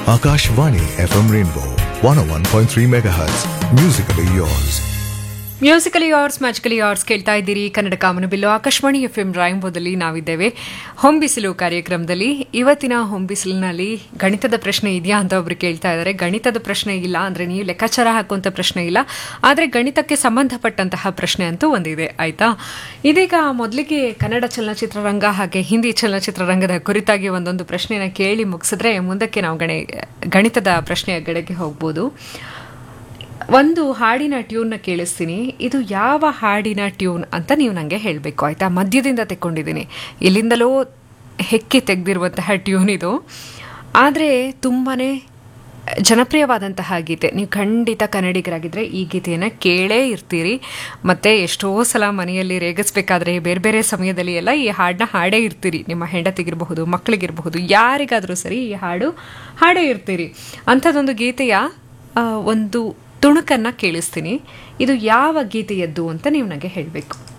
Akashvani FM Rainbow 101.3 MHz. Musically yours. Musically yours magically yours ಕೇಳ್ತಾ ಇದ್ದೀರಿ ಕನ್ನಡ ಕಾಮನಬಿಲ್ಲು Akashvani F M ರಾಯಂಬೋದಲ್ಲಿ ನಾವಿದ್ದೇವೆ ಹೊಂಬಿಸಿಲು ಕಾರ್ಯಕ್ರಮದಲ್ಲಿ ಇವತ್ತಿನ ಹೊಂಬಿಸಿಲಿನಲ್ಲಿ ಗಣಿತದ ಪ್ರಶ್ನೆ ಇದೆಯಾ ಅಂತ ಒಬ್ರು ಕೇಳ್ತಾ ಇದ್ದಾರೆ ಗಣಿತದ ಪ್ರಶ್ನೆ ಇಲ್ಲ ಅಂದ್ರೆ ನೀವು ಲೆಕ್ಕಾಚಾರ ಹಾಕುವಂತ ಪ್ರಶ್ನೆ ಇಲ್ಲ ಆದ್ರೆ ಗಣಿತಕ್ಕೆ ಸಂಬಂಧಪಟ್ಟಂತಹ ಪ್ರಶ್ನೆ ಅಂತೂ ಒಂದಿದೆ ಆಯ್ತಾ ಇದೀಗ ಮೊದಲಿಗೆ ಕನ್ನಡ ಚಲನಚಿತ್ರರಂಗ ಹಾಗೆ ಹಿಂದಿ ಚಲನಚಿತ್ರರಂಗದ ಕುರಿತಾಗಿ ಒಂದೊಂದು ಪ್ರಶ್ನೆನ ಕೇಳಿ ಮುಗಿಸಿದ್ರೆ ಮುಂದಕ್ಕೆ ನಾವು ಗಣಿ ಗಣಿತದ ಪ್ರಶ್ನೆಯ ಕಡೆಗೆ ಹೋಗ್ಬೋದು ಒಂದು ಹಾಡಿನ ಟ್ಯೂನ್ನ ಕೇಳಿಸ್ತೀನಿ ಇದು ಯಾವ ಹಾಡಿನ ಟ್ಯೂನ್ ಅಂತ ನೀವು ನನಗೆ ಹೇಳಬೇಕು ಆಯಿತಾ ಮಧ್ಯದಿಂದ ತೆಕ್ಕೊಂಡಿದ್ದೀನಿ ಎಲ್ಲಿಂದಲೋ ಹೆಕ್ಕಿ ತೆಗೆದಿರುವಂತಹ ಟ್ಯೂನ್ ಇದು ಆದರೆ ತುಂಬಾ ಜನಪ್ರಿಯವಾದಂತಹ ಗೀತೆ ನೀವು ಖಂಡಿತ ಕನ್ನಡಿಗರಾಗಿದ್ದರೆ ಈ ಗೀತೆಯನ್ನು ಕೇಳೇ ಇರ್ತೀರಿ ಮತ್ತು ಎಷ್ಟೋ ಸಲ ಮನೆಯಲ್ಲಿ ರೇಗಿಸ್ಬೇಕಾದ್ರೆ ಬೇರೆ ಬೇರೆ ಸಮಯದಲ್ಲಿ ಎಲ್ಲ ಈ ಹಾಡನ್ನ ಹಾಡೇ ಇರ್ತೀರಿ ನಿಮ್ಮ ಹೆಂಡತಿಗಿರಬಹುದು ಮಕ್ಕಳಿಗಿರಬಹುದು ಯಾರಿಗಾದರೂ ಸರಿ ಈ ಹಾಡು ಹಾಡೇ ಇರ್ತೀರಿ ಅಂಥದ್ದೊಂದು ಗೀತೆಯ ಆ, ಒಂದು ತುಣುಕನ್ನು ಕೇಳಿಸ್ತೀನಿ ಇದು ಯಾವ ಗೀತೆಯದ್ದು ಅಂತ ನೀವು ನನಗೆ ಹೇಳಬೇಕು